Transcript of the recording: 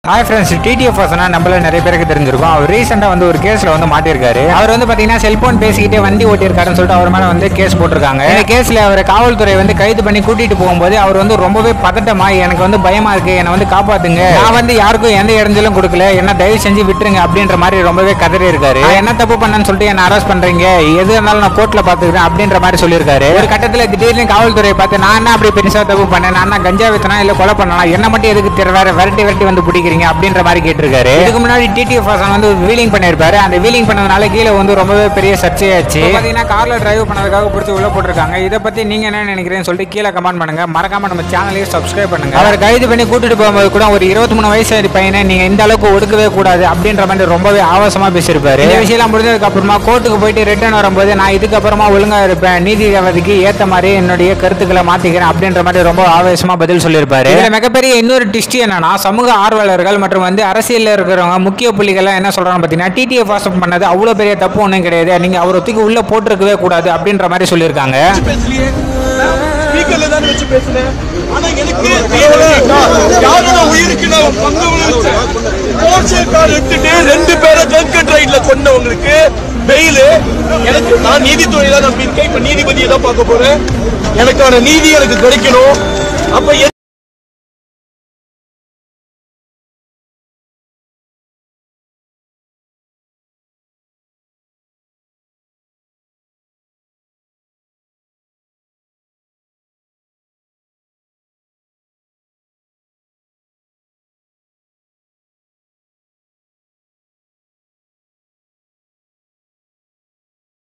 hi friends TTF Vasana நம்மள நிறைய பேருக்கு தெரிஞ்சிருக்கும் அவர் ரீசெண்டாக வந்து ஒரு கேஸில் வந்து மாட்டியிருக்காரு அவர் வந்து பார்த்தீங்கன்னா செல்போன் பேசிக்கிட்டே வண்டி ஓட்டியிருக்காருன்னு சொல்லிட்டு அவர் மேலே வந்து கேஸ் போட்டிருக்காங்க இந்த கேஸில் அவர் காவல்துறை வந்து கைது பண்ணி கூட்டிட்டு போகும்போது அவர் வந்து ரொம்பவே பதட்டமா எனக்கு வந்து பயமா இருக்கு என்னை வந்து காப்பாத்துங்க நான் வந்து யாருக்கும் எந்த இடைஞ்சலும் கொடுக்கல என்ன தயவு செஞ்சு விட்டுருங்க அப்படின்ற மாதிரி ரொம்பவே கதறி இருக்காரு நான் என்ன தப்பு பண்ணேன்னு சொல்லிட்டு என்ன அரெஸ்ட் பண்றீங்க எது இருந்தாலும் நான் கோர்ட்ல பாத்துக்கிறேன் அப்படின்ற மாதிரி சொல்லியிருக்காரு ஒரு கட்டத்தில் திடீர்னு காவல்துறை பார்த்து நான் என்ன அப்படி பெருசா தப்பு பண்ணேன் நான் என்ன கஞ்சா வித்தனா இல்ல கொலை பண்ணனா என்ன மட்டும் எதுக்கு தெரி- வேற விரட்டி விரட்டி வந்து பிடிக்கிறீங்க அப்படின்ற மாதிரி கேட்டிருக்காரு இதுக்கு முன்னாடி டிடிஎஃப் வாசன் வந்து வீலிங் பண்ணியிருப்பாரு அந்த வீலிங் பண்ணதுனால கீழே வந்து ரொம்பவே பெரிய சர்ச்சையாச்சு இப்ப பாத்தீங்கன்னா கார்ல டிரைவ் பண்ணதுக்காக பிடிச்சி உள்ள போட்டிருக்காங்க இதை பத்தி நீங்க என்ன நினைக்கிறீங்கன்னு சொல்லிட்டு கீழே கமெண்ட் பண்ணுங்க மறக்காம நம்ம சேனலையும் சப்ஸ்கிரைப் பண்ணுங்க அவர் கைது பண்ணி கூட்டிட்டு போகும்போது கூட ஒரு இருபத்தி மூணு வயசு பையனை நீங்க இந்த அளவுக்கு ஒடுக்கவே கூடாது அப்படின்ற மாதிரி ரொம்பவே ஆபாசமா பேசியிருப்பாரு இந்த விஷயம் முடிஞ்சதுக்கு அப்புறமா கோர்ட்டுக்கு போயிட்டு ரிட்டர்ன் வரும்போது நான் இதுக்கப்புறமா ஒழுங்கா இருப்பேன் நீதிபதிக்கு ஏத்த மாதிரி என்னுடைய கருத்துக்களை மாத்திக்கிறேன் அப்படின்ற மாதிரி ரொம்ப ஆவேசமா பதில் சொல்லியிருப்பாரு இதுல மிகப்பெரிய இன்னொரு டிஸ்ட் என்னன்னா சமூக ஆர்வலர்கள் மற்றும் வந்து அரசியல்ல இருக்கிறவங்க முக்கிய புள்ளிகள் என்ன சொல்றாங்க பாத்தீங்கன்னா டிடிஎஃப் வாசம் பண்ணது அவ்வளவு பெரிய தப்பு ஒன்றும் கிடையாது நீங்க அவரை தூக்கி உள்ள போட்டிருக்கவே கூடாது அப்படின்ற மாதிரி சொல்லியிருக்காங்க பேசலையே ஸ்பீக்கர்ல தானே வச்சு பேசுனேன் ஆனா எனக்கு தேவைன்னா யாரோட உயிருக்கு நான் பங்கு விளைவிச்சேன் போர்ச்சே கார் எடுத்துட்டு ரெண்டு பேரை ஜங்கட் ரைட்ல கொண்டவங்களுக்கு பெயில் எனக்கு நான் நீதித்துறை தான் நம்பியிருக்கேன் இப்ப நீதிபதியை தான் பார்க்க போறேன் எனக்கான நீதி எனக்கு கிடைக்கணும் அப்ப